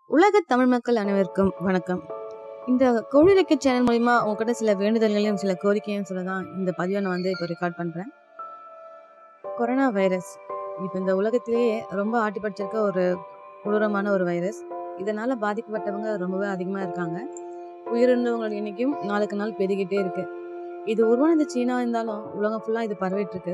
உலக தமிழ் மக்கள் அனைவருக்கும் வணக்கம் இந்த கோழிலக்க சேனல் மூலிமா உங்ககிட்ட சில வேண்டுதல்களையும் சில கோரிக்கையும் சொல்ல தான் இந்த பதிவை நான் வந்து இப்போ ரெக்கார்ட் பண்ணுறேன் கொரோனா வைரஸ் இப்போ இந்த உலகத்திலேயே ரொம்ப ஆட்டி படிச்சிருக்க ஒரு கொடூரமான ஒரு வைரஸ் இதனால் பாதிக்கப்பட்டவங்க ரொம்பவே அதிகமாக இருக்காங்க உயிரிழந்தவங்களோட எண்ணிக்கையும் நாளுக்கு நாள் பெருகிட்டே இருக்கு இது உருவானது சீனா இருந்தாலும் உலகம் ஃபுல்லாக இது பரவிட்டு இருக்கு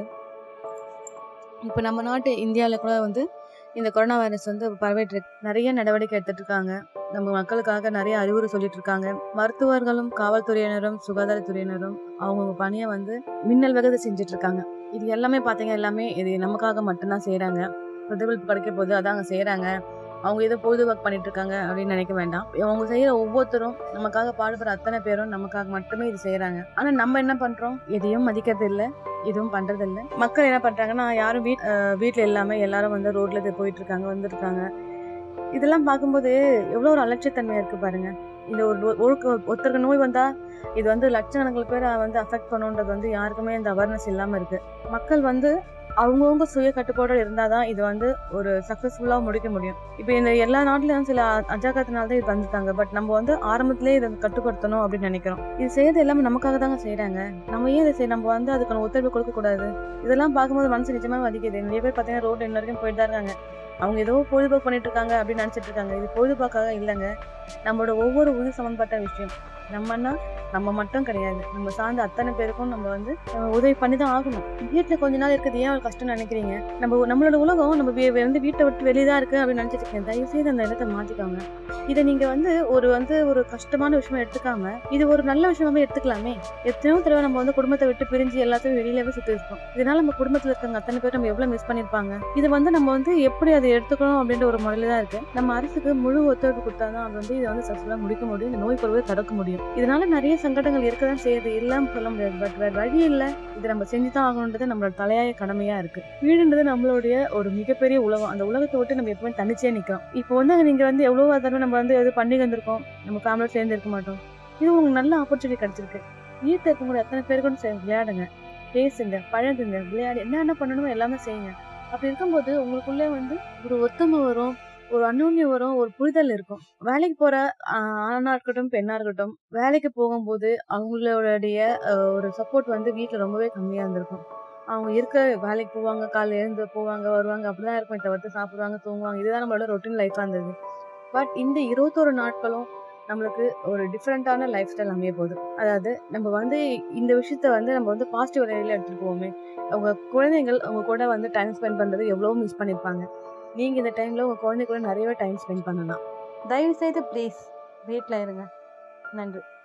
இப்போ நம்ம நாட்டு இந்தியாவில் கூட வந்து இந்த கொரோனா வைரஸ் வந்து பரவிட்டு இருக்கு நிறைய நடவடிக்கை எடுத்துட்டு இருக்காங்க நம்ம மக்களுக்காக நிறைய அறிவுரை சொல்லிட்டு இருக்காங்க மருத்துவர்களும் காவல்துறையினரும் சுகாதாரத்துறையினரும் அவங்கவுங்க பணியை வந்து மின்னல் வேகத்தை செஞ்சுட்டு இருக்காங்க இது எல்லாமே பார்த்தீங்க எல்லாமே இது நமக்காக மட்டும்தான் செய்கிறாங்க பிரதிபலிப்பு கிடைக்க போது அதான் அங்கே செய்கிறாங்க அவங்க ஏதோ பொழுதுபோக்கு பண்ணிட்டு இருக்காங்க அப்படின்னு நினைக்க வேண்டாம் அவங்க செய்யற ஒவ்வொருத்தரும் நமக்காக பாடுபடுற அத்தனை பேரும் நமக்காக மட்டுமே இது செய்யறாங்க ஆனா நம்ம என்ன பண்றோம் எதையும் மதிக்கிறது இல்ல எதுவும் பண்றது இல்ல மக்கள் என்ன பண்றாங்கன்னா யாரும் வீட் அஹ் வீட்ல இல்லாம எல்லாரும் வந்து ரோட்ல இது போயிட்டு இருக்காங்க வந்துருக்காங்க இதெல்லாம் பார்க்கும்போது எவ்வளோ ஒரு அலட்சியத்தன்மையா இருக்கு பாருங்க இந்த ஒரு நோ- ஒழுக்க ஒருத்தருக்கு நோய் வந்தா இது வந்து லட்சக்கணக்கில் பேர் வந்து அஃபெக்ட் பண்ணுன்றது வந்து யாருக்குமே இந்த அவேர்னஸ் இல்லாம இருக்கு மக்கள் வந்து அவங்கவுங்க சுய கட்டுப்பாடோடு இருந்தால் தான் இது வந்து ஒரு சக்ஸஸ்ஃபுல்லாக முடிக்க முடியும் இப்போ இந்த எல்லா நாட்டிலையும் சில அ- அஜாக்கிரத்தினால தான் இது வந்துட்டாங்க பட் நம்ம வந்து ஆரம்பத்திலே இதை கட்டுப்படுத்தணும் அப்படின்னு நினைக்கிறோம் இது செய்யறது எல்லாமே நமக்காக தாங்க செய்கிறாங்க நம்ம ஏன் இதை செய் நம்ம வந்து அதுக்கான ஒத்துழைப்பு கொடுக்கக்கூடாது இதெல்லாம் பார்க்கும்போது மனசு நிஜமாக வலிக்குது நிறைய பேர் பார்த்தீங்கன்னா ரோடு இன்ன வரைக்கும் போயிட்டு தான் இருக்காங்க அவங்க ஏதோ பொழுதுபோக்கு பண்ணிட்டு இருக்காங்க அப்படின்னு நினச்சிட்டு இருக்காங்க இது பொழுதுபோக்காக இல்லைங்க நம்மளோட ஒவ்வொரு உயிர் சம்மந்தப்பட்ட விஷயம் நம்மன்னா நம்ம மட்டும் கிடையாது நம்ம சார்ந்த அத்தனை பேருக்கும் நம்ம வந்து அஹ், உதவி பண்ணி தான் ஆகணும் வீட்டில் கொஞ்ச நாள் இருக்கிறது ஏன் ஒரு கஷ்டம் நினைக்கிறீங்க நம்ம நம்மளோட உலகம் நம்ம வீ- வந்து வீட்டை விட்டு வெளியே தான் இருக்கு அப்படின்னு நினைச்சிட்டு இருக்கேன் தயவு செய்து அந்த இடத்த மாத்திக்கோங்க இதை நீங்க வந்து ஒரு வந்து ஒரு கஷ்டமான விஷயமா எடுத்துக்காம இது ஒரு நல்ல விஷயமாவே எடுத்துக்கலாமே எத்தனையோ தடவை நம்ம வந்து குடும்பத்தை விட்டு பிரிஞ்சு எல்லாத்தையும் வெளியிலவே சுத்தி இருக்கோம் இதனால நம்ம குடும்பத்துல இருக்கவங்க அத்தனை பேர் நம்ம எவ்வளவு மிஸ் பண்ணிருப்பாங்க இது வந்து நம்ம வந்து எப்படி அதை எடுத்துக்கணும் அப்படின்ற ஒரு முறையில தான் இருக்கு நம்ம அரசுக்கு முழு ஒத்துழைப்பு கொடுத்தாதான் அது வந்து இதை வந்து சக்சஸ்ஃபுல்லா முடிக்க முடியும் இந்த நோய் பரவலை தடுக்க முடியும் இதனால நிறைய சங்கடங்கள் இருக்க தான் செய்யுது இல்லாம சொல்ல முடியாது பட் வேற வழி இல்ல இதை நம்ம செஞ்சு தான் ஆகணுன்றது நம்மளோட தலையாய கடமையா இருக்கு வீடுன்றது நம்மளுடைய ஒரு மிகப்பெரிய உலகம் அந்த உலகத்தை விட்டு நம்ம எப்பவுமே தனிச்சே நிக்கிறோம் இப்போ வந்து நீங்க வந்து எவ்வளவு தடவை நம்ம வந்து எது பண்டிகை வந்திருக்கோம் நம்ம ஃபேமிலியோட சேர்ந்து இருக்க மாட்டோம் இது உங்களுக்கு நல்ல ஆப்பர்ச்சுனிட்டி கிடைச்சிருக்கு வீட்டில் இருக்கக்கூடிய அத்தனை பேருக்கும் சேர்ந்து விளையாடுங்க பேசுங்க பழகுங்க விளையாடி என்ன என்ன பண்ணணுமோ எல்லாமே செய்யுங்க அப்படி இருக்கும்போது உங்களுக்குள்ளே வந்து ஒரு ஒத்துமை வரும் ஒரு அந்யோன்யம் வரும் ஒரு புரிதல் இருக்கும் வேலைக்கு போற ஆஹ், ஆணா இருக்கட்டும் பெண்ணா இருக்கட்டும் வேலைக்கு போகும்போது அவங்களுடைய ஆஹ், ஒரு சப்போர்ட் வந்து வீட்டில் ரொம்பவே கம்மியா இருந்திருக்கும் அவங்க இருக்க வேலைக்கு போவாங்க காலைல எழுந்து போவாங்க வருவாங்க அப்படிதான் இருக்கும் தவிர்த்து சாப்பிடுவாங்க தூங்குவாங்க இதுதான் நம்மளோட ரொட்டீன் லைஃபா இருந்தது பட் இந்த இருபத்தோரு நாட்களும் நம்மளுக்கு ஒரு டிஃப்ரெண்டான லைஃப் ஸ்டைல் அமைய போகுது அதாவது நம்ம வந்து இந்த விஷயத்த வந்து நம்ம வந்து பாசிட்டிவ் வகையில் எடுத்துட்டு போவோமே அவங்க குழந்தைகள் அவங்க கூட வந்து டைம் ஸ்பெண்ட் பண்றது எவ்வளவோ மிஸ் பண்ணிருப்பாங்க நீங்க இந்த டைம்ல உங்க குழந்தை கூட நிறையவே டைம் ஸ்பெண்ட் பண்ணலாம் தயவு செய்து ப்ளீஸ் வீட்டில் இருங்க நன்றி